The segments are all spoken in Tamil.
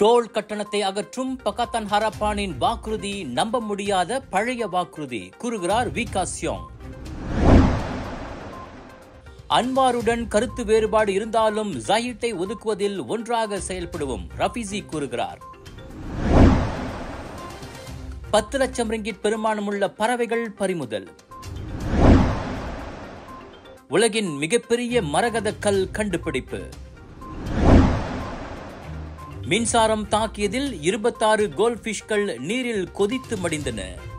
டோல் கட்டணத்தை அகற்றும் பகத்தான் ஹரப்பானின் வாக்குறுதி நம்ப முடியாத பழைய வாக்குறுதி கூறுகிறார் விகாஸ்யோங் அன்வாருடன் கருத்து வேறுபாடு இருந்தாலும் ஜாயிட்டை ஒதுக்குவதில் ஒன்றாக செயல்படுவோம் ரஃபிசி கூறுகிறார் பத்து லட்சம் ரிங்கிட் பெருமானமுள்ள பறவைகள் பறிமுதல் உலகின் மிகப்பெரிய மரகத கல் கண்டுபிடிப்பு மின்சாரம் தாக்கியதில் இருபத்தாறு கோல்ஃபிஷ்கள் நீரில் கொதித்து மடிந்தன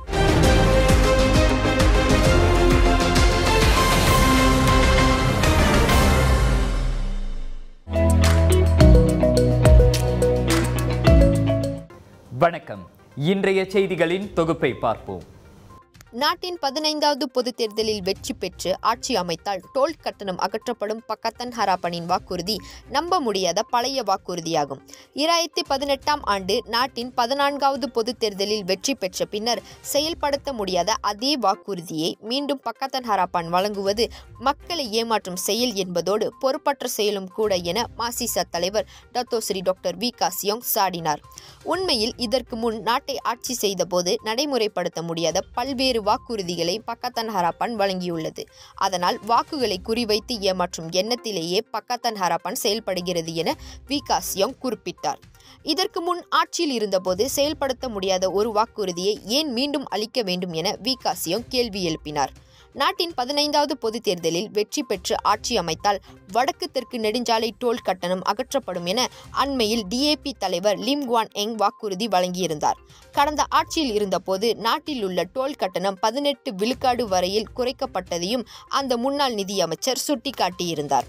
வணக்கம் இன்றைய செய்திகளின் தொகுப்பை பார்ப்போம் நாட்டின் பதினைந்தாவது பொதுத் தேர்தலில் வெற்றி பெற்று ஆட்சி அமைத்தால் டோல் கட்டணம் அகற்றப்படும் பக்கத்தன் ஹராப்பனின் வாக்குறுதி நம்ப முடியாத பழைய வாக்குறுதியாகும் இராயிரத்தி பதினெட்டாம் ஆண்டு நாட்டின் பதினான்காவது பொதுத் தேர்தலில் வெற்றி பெற்ற பின்னர் செயல்படுத்த முடியாத அதே வாக்குறுதியை மீண்டும் பக்கத்தன் ஹராப்பான் வழங்குவது மக்களை ஏமாற்றும் செயல் என்பதோடு பொறுப்பற்ற செயலும் கூட என மாசிசா தலைவர் டத்தோஸ்ரீ டாக்டர் வி காசியோங் சாடினார் உண்மையில் இதற்கு முன் நாட்டை ஆட்சி செய்தபோது நடைமுறைப்படுத்த முடியாத பல்வேறு வாக்குறுதிகளை பக்கத்தன் ஹராப்பன் வழங்கியுள்ளது அதனால் வாக்குகளை குறிவைத்து ஏமாற்றும் எண்ணத்திலேயே பக்கத்தன் ஹராப்பன் செயல்படுகிறது என விகாஸ்யோங் குறிப்பிட்டார் இதற்கு முன் ஆட்சியில் இருந்தபோது செயல்படுத்த முடியாத ஒரு வாக்குறுதியை ஏன் மீண்டும் அளிக்க வேண்டும் என விகாசியோங் கேள்வி எழுப்பினார் நாட்டின் பதினைந்தாவது பொதுத் தேர்தலில் வெற்றி பெற்று ஆட்சி அமைத்தால் வடக்கு தெற்கு நெடுஞ்சாலை டோல் கட்டணம் அகற்றப்படும் என அண்மையில் டிஏபி தலைவர் லிம் குவான் எங் வாக்குறுதி வழங்கியிருந்தார் கடந்த ஆட்சியில் இருந்தபோது நாட்டில் உள்ள டோல் கட்டணம் பதினெட்டு விழுக்காடு வரையில் குறைக்கப்பட்டதையும் அந்த முன்னாள் நிதியமைச்சர் சுட்டிக்காட்டியிருந்தார்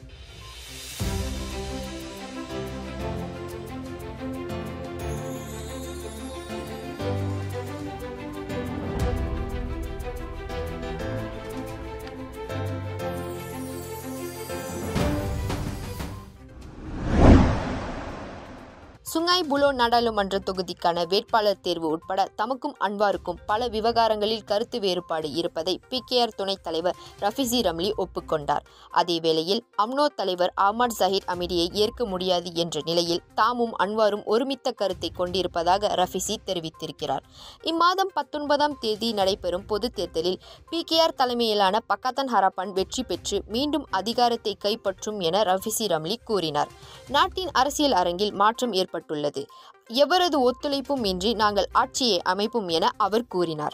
சுங்காய் புலோ நாடாளுமன்ற தொகுதிக்கான வேட்பாளர் தேர்வு உட்பட தமக்கும் அன்வாருக்கும் பல விவகாரங்களில் கருத்து வேறுபாடு இருப்பதை பிகேஆர் துணைத் தலைவர் ரஃபிசி ரம்லி ஒப்புக்கொண்டார் அதேவேளையில் அம்னோ தலைவர் அஹ்மத் ஜஹீர் அமிடியை ஏற்க முடியாது என்ற நிலையில் தாமும் அன்வாரும் ஒருமித்த கருத்தை கொண்டிருப்பதாக ரஃபிசி தெரிவித்திருக்கிறார் இம்மாதம் பத்தொன்பதாம் தேதி நடைபெறும் பொதுத் தேர்தலில் பிகேஆர் தலைமையிலான பக்கத்தன் ஹரப்பன் வெற்றி பெற்று மீண்டும் அதிகாரத்தை கைப்பற்றும் என ரஃபிசி ரம்லி கூறினார் நாட்டின் அரசியல் அரங்கில் மாற்றம் ஏற்பட்டுள்ளது எவரது ஒத்துழைப்பும் இன்றி நாங்கள் ஆட்சியை அமைப்போம் என அவர் கூறினார்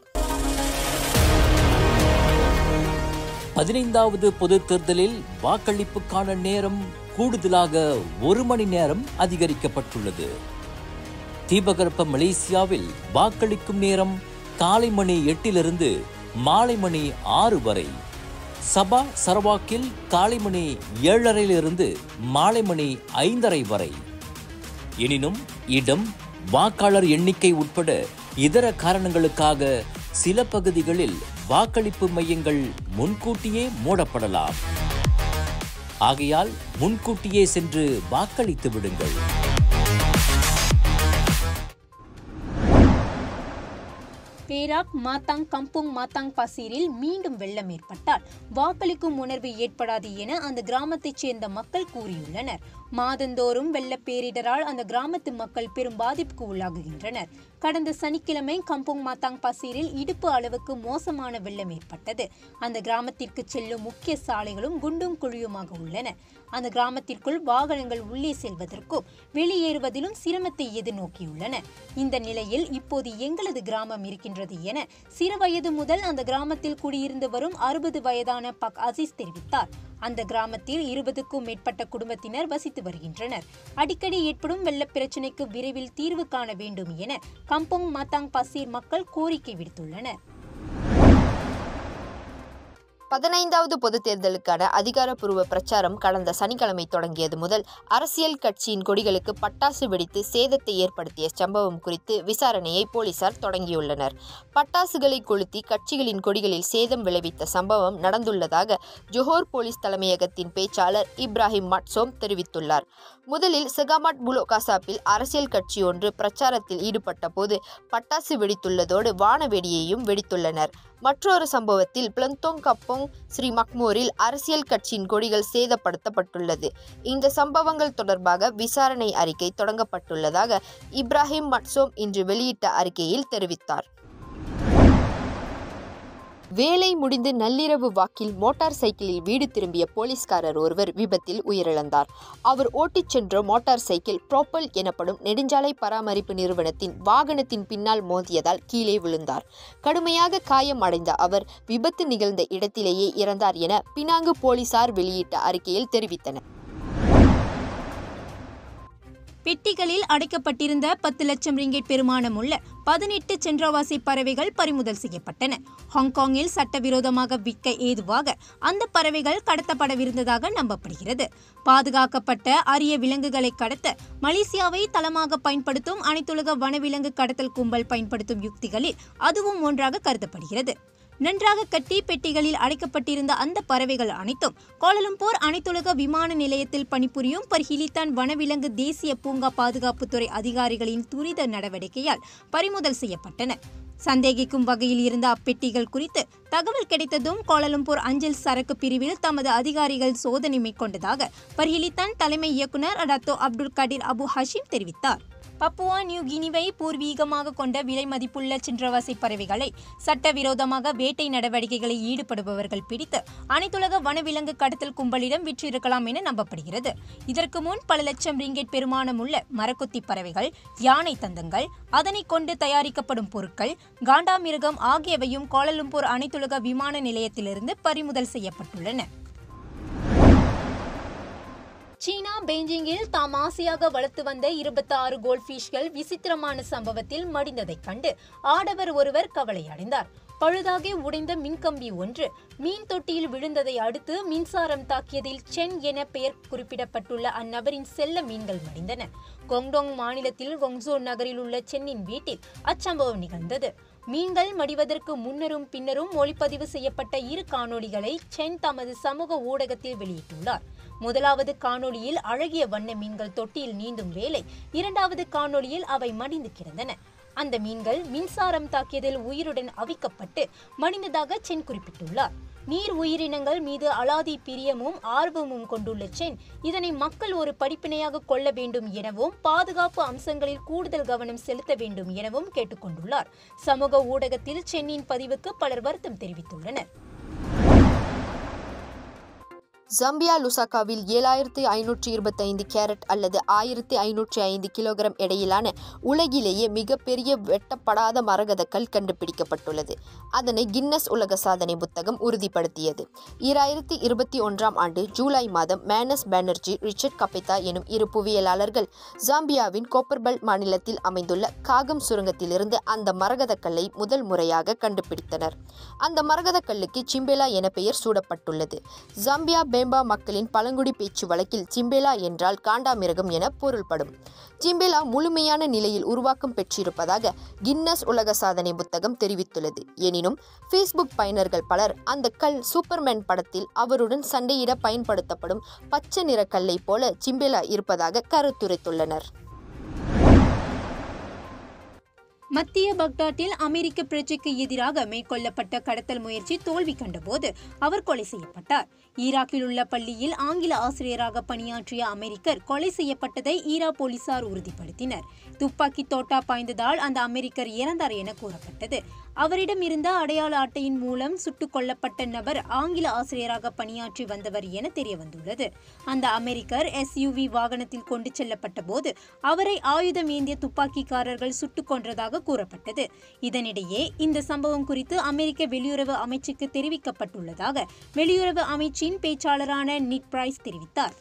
பதினைந்தாவது பொது தேர்தலில் வாக்களிப்புக்கான நேரம் கூடுதலாக ஒரு மணி நேரம் அதிகரிக்கப்பட்டுள்ளது தீபகற்ப மலேசியாவில் வாக்களிக்கும் நேரம் காலை மணி எட்டிலிருந்து மாலை மணி ஆறு வரை சபா சரவாக்கில் காலை மணி ஏழரையிலிருந்து மாலை மணி ஐந்தரை வரை எனினும் இடம் வாக்காளர் எண்ணிக்கை உட்பட இதர காரணங்களுக்காக சில பகுதிகளில் வாக்களிப்பு மையங்கள் முன்கூட்டியே மூடப்படலாம் ஆகையால் முன்கூட்டியே சென்று வாக்களித்து விடுங்கள் பேராக் மாத்தாங் கம்புங் மாத்தாங் பசீரில் மீண்டும் வெள்ளம் ஏற்பட்டால் வாக்களிக்கும் உணர்வு ஏற்படாது என அந்த கிராமத்தைச் சேர்ந்த மக்கள் கூறியுள்ளனர் மாதந்தோறும் வெள்ளப் பேரிடரால் அந்த கிராமத்து மக்கள் பெரும் பாதிப்புக்கு உள்ளாகுகின்றனர் கடந்த சனிக்கிழமை கம்புங் மாத்தாங் பசீரில் இடுப்பு அளவுக்கு மோசமான வெள்ளம் ஏற்பட்டது அந்த கிராமத்திற்கு செல்லும் முக்கிய சாலைகளும் குண்டும் குழியுமாக உள்ளன அந்த கிராமத்திற்குள் வாகனங்கள் உள்ளே செல்வதற்கும் வெளியேறுவதிலும் சிரமத்தை எதிர்நோக்கியுள்ளன இந்த நிலையில் இப்போது எங்களது கிராமம் இருக்கின்றது என சிறுவயது முதல் அந்த கிராமத்தில் குடியிருந்து வரும் அறுபது வயதான பக் அசீஸ் தெரிவித்தார் அந்த கிராமத்தில் இருபதுக்கும் மேற்பட்ட குடும்பத்தினர் வசித்து வருகின்றனர் அடிக்கடி ஏற்படும் வெள்ளப் பிரச்சினைக்கு விரைவில் தீர்வு காண வேண்டும் என கம்போங் மாத்தாங் பசீர் மக்கள் கோரிக்கை விடுத்துள்ளனர் பதினைந்தாவது பொதுத் தேர்தலுக்கான அதிகாரப்பூர்வ பிரச்சாரம் கடந்த சனிக்கிழமை தொடங்கியது முதல் அரசியல் கட்சியின் கொடிகளுக்கு பட்டாசு வெடித்து சேதத்தை ஏற்படுத்திய சம்பவம் குறித்து விசாரணையை போலீசார் தொடங்கியுள்ளனர் பட்டாசுகளை கொளுத்தி கட்சிகளின் கொடிகளில் சேதம் விளைவித்த சம்பவம் நடந்துள்ளதாக ஜொஹோர் போலீஸ் தலைமையகத்தின் பேச்சாளர் இப்ராஹிம் மட்சோம் தெரிவித்துள்ளார் முதலில் செகாமாட் புலோ கசாப்பில் அரசியல் கட்சி ஒன்று பிரச்சாரத்தில் ஈடுபட்ட போது பட்டாசு வெடித்துள்ளதோடு வானவெடியையும் வெடித்துள்ளனர் மற்றொரு சம்பவத்தில் பிளந்தோங் கப்போங் ஸ்ரீ மக்மூரில் அரசியல் கட்சியின் கொடிகள் சேதப்படுத்தப்பட்டுள்ளது இந்த சம்பவங்கள் தொடர்பாக விசாரணை அறிக்கை தொடங்கப்பட்டுள்ளதாக இப்ராஹிம் மட்சோம் இன்று வெளியிட்ட அறிக்கையில் தெரிவித்தார் வேலை முடிந்து நள்ளிரவு வாக்கில் மோட்டார் சைக்கிளில் வீடு திரும்பிய போலீஸ்காரர் ஒருவர் விபத்தில் உயிரிழந்தார் அவர் ஓட்டிச் சென்ற மோட்டார் சைக்கிள் ப்ரோப்பல் எனப்படும் நெடுஞ்சாலை பராமரிப்பு நிறுவனத்தின் வாகனத்தின் பின்னால் மோதியதால் கீழே விழுந்தார் கடுமையாக காயம் அடைந்த அவர் விபத்து நிகழ்ந்த இடத்திலேயே இறந்தார் என பினாங்கு போலீசார் வெளியிட்ட அறிக்கையில் தெரிவித்தனர் பெட்டிகளில் அடைக்கப்பட்டிருந்த பத்து லட்சம் ரிங்கெட் பெருமானம் உள்ள பதினெட்டு சென்றாவாசி பறவைகள் பறிமுதல் செய்யப்பட்டன ஹாங்காங்கில் சட்டவிரோதமாக விற்க ஏதுவாக அந்த பறவைகள் கடத்தப்படவிருந்ததாக நம்பப்படுகிறது பாதுகாக்கப்பட்ட அரிய விலங்குகளை கடத்த மலேசியாவை தளமாக பயன்படுத்தும் அனைத்துலக வனவிலங்கு கடத்தல் கும்பல் பயன்படுத்தும் யுக்திகளில் அதுவும் ஒன்றாக கருதப்படுகிறது நன்றாக கட்டி பெட்டிகளில் அடைக்கப்பட்டிருந்த அந்த பறவைகள் அனைத்தும் கோலலம்பூர் அனைத்துலக விமான நிலையத்தில் பணிபுரியும் பர்ஹிலித்தான் வனவிலங்கு தேசிய பூங்கா பாதுகாப்புத்துறை அதிகாரிகளின் துரித நடவடிக்கையால் பறிமுதல் செய்யப்பட்டன சந்தேகிக்கும் வகையில் இருந்த அப்பெட்டிகள் குறித்து தகவல் கிடைத்ததும் கோலலம்பூர் அஞ்சல் சரக்கு பிரிவில் தமது அதிகாரிகள் சோதனை மேற்கொண்டதாக பர்ஹிலித்தான் தலைமை இயக்குநர் Dato Abdul Kadir Abu Hashim தெரிவித்தார் பப்புவா நியூ கினிவை பூர்வீகமாக கொண்ட விலை மதிப்புள்ள சின்றவாசி பறவைகளை சட்டவிரோதமாக வேட்டை நடவடிக்கைகளில் ஈடுபடுபவர்கள் பிடித்து அனைத்துலக வனவிலங்கு கடத்தல் கும்பலிடம் விற்றிருக்கலாம் என நம்பப்படுகிறது இதற்கு முன் பல லட்சம் ரிங்கெட் பெருமானம் உள்ள மரக்குத்தி பறவைகள் யானை தந்தங்கள் அதனை கொண்டு தயாரிக்கப்படும் பொருட்கள் காண்டாமிருகம் ஆகியவையும் கோலலும்பூர் அனைத்துலக விமான நிலையத்திலிருந்து பறிமுதல் செய்யப்பட்டுள்ளன சீனா பெய்ஜிங்கில் தாம் ஆசையாக வளர்த்து வந்த இருபத்தி ஆறு கோல்ட்ஃபிஷ்கள் விசித்திரமான சம்பவத்தில் மடிந்ததைக் கண்டு ஆடவர் ஒருவர் கவலையடைந்தார் பழுதாகி உடைந்த மின்கம்பி ஒன்று மீன் தொட்டியில் விழுந்ததை அடுத்து மின்சாரம் தாக்கியதில் சென் என பெயர் குறிப்பிடப்பட்டுள்ள அந்நபரின் செல்ல மீன்கள் மடிந்தன கொங்டோங் மாநிலத்தில் கொங்சோ நகரில் உள்ள சென்னின் வீட்டில் அச்சம்பவம் நிகழ்ந்தது மீன்கள் மடிவதற்கு முன்னரும் பின்னரும் ஒளிப்பதிவு செய்யப்பட்ட இரு காணொளிகளை சென் தமது சமூக ஊடகத்தில் வெளியிட்டுள்ளார் முதலாவது காணொளியில் அழகிய வண்ண மீன்கள் தொட்டியில் நீந்தும் வேளை இரண்டாவது காணொளியில் அவை மடிந்து கிடந்தன அந்த மீன்கள் மின்சாரம் தாக்கியதில் உயிருடன் அவிக்கப்பட்டு மடிந்ததாக சென் குறிப்பிட்டுள்ளார் நீர் உயிரினங்கள் மீது அலாதி பிரியமும் ஆர்வமும் கொண்டுள்ள சென் இதனை மக்கள் ஒரு படிப்பினையாக கொள்ள வேண்டும் எனவும் பாதுகாப்பு அம்சங்களில் கூடுதல் கவனம் செலுத்த வேண்டும் எனவும் கேட்டுக்கொண்டுள்ளார் சமூக ஊடகத்தில் சென்னின் பதிவுக்கு பலர் வருத்தம் தெரிவித்துள்ளனர் ஜம்பியா லுசாக்காவில் ஏழாயிரத்தி ஐநூற்றி இருபத்தைந்து கேரட் அல்லது ஆயிரத்தி ஐநூற்றி ஐந்து கிலோகிராம் எடையிலான உலகிலேயே மிகப்பெரிய வெட்டப்படாத மரகதக்கல் கண்டுபிடிக்கப்பட்டுள்ளது அதனை கின்னஸ் உலக சாதனை புத்தகம் உறுதிப்படுத்தியது ஈராயிரத்தி இருபத்தி ஒன்றாம் ஆண்டு ஜூலை மாதம் மேனஸ் பானர்ஜி ரிச்சர்ட் கபிதா எனும் இரு புவியியலாளர்கள் ஜாம்பியாவின் கோப்பர்பல் மாநிலத்தில் அமைந்துள்ள காகம் சுரங்கத்திலிருந்து அந்த மரகதக்கல்லை முதல் முறையாக கண்டுபிடித்தனர் அந்த மரகதக்கல்லுக்கு சிம்பேலா என பெயர் சூடப்பட்டுள்ளது ஜாம்பியா பேம்பா மக்களின் பழங்குடி பேச்சு வழக்கில் சிம்பேலா என்றால் காண்டாமிருகம் என பொருள்படும் சிம்பேலா முழுமையான நிலையில் உருவாக்கம் பெற்றிருப்பதாக கின்னஸ் உலக சாதனை புத்தகம் தெரிவித்துள்ளது எனினும் ஃபேஸ்புக் பயனர்கள் பலர் அந்த கல் சூப்பர்மேன் படத்தில் அவருடன் சண்டையிட பயன்படுத்தப்படும் பச்சை நிற கல்லை போல சிம்பேலா இருப்பதாக கருத்துரைத்துள்ளனர் மத்திய பக்தாட்டில் அமெரிக்க பிரஜைக்கு எதிராக மேற்கொள்ளப்பட்ட கடத்தல் முயற்சி தோல்வி கண்டபோது அவர் கொலை செய்யப்பட்டார் ஈராக்கில் உள்ள பள்ளியில் ஆங்கில ஆசிரியராக பணியாற்றிய அமெரிக்கர் கொலை செய்யப்பட்டதை ஈரா போலீசார் உறுதிப்படுத்தினர் துப்பாக்கி தோட்டா பாய்ந்ததால் அந்த அமெரிக்கர் இறந்தார் என கூறப்பட்டது அவரிடம் இருந்த அடையாள அட்டையின் மூலம் சுட்டுக் கொல்லப்பட்ட நபர் ஆங்கில ஆசிரியராக பணியாற்றி வந்தவர் என தெரிய வந்துள்ளது அந்த அமெரிக்கர் எஸ்யூவி வாகனத்தில் கொண்டு செல்லப்பட்ட போது அவரை ஆயுதம் ஏந்திய துப்பாக்கிக்காரர்கள் சுட்டுக் கொன்றதாக கூறப்பட்டது இதனிடையே இந்த சம்பவம் குறித்து அமெரிக்க வெளியுறவு அமைச்சுக்கு தெரிவிக்கப்பட்டுள்ளதாக வெளியுறவு அமைச்சின் பேச்சாளரான நிக் பிரைஸ் தெரிவித்தார்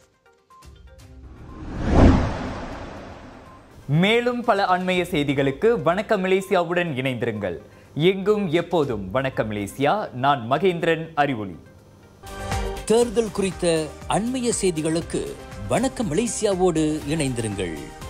மேலும் பல அண்மைய செய்திகளுக்கு வணக்கம் மலேசியாவுடன் இணைந்திருங்கள் எங்கும் எப்போதும் வணக்கம் மலேசியா நான் மகேந்திரன் அறிவொளி தேர்தல் குறித்த அண்மைய செய்திகளுக்கு வணக்கம் மலேசியாவோடு இணைந்திருங்கள்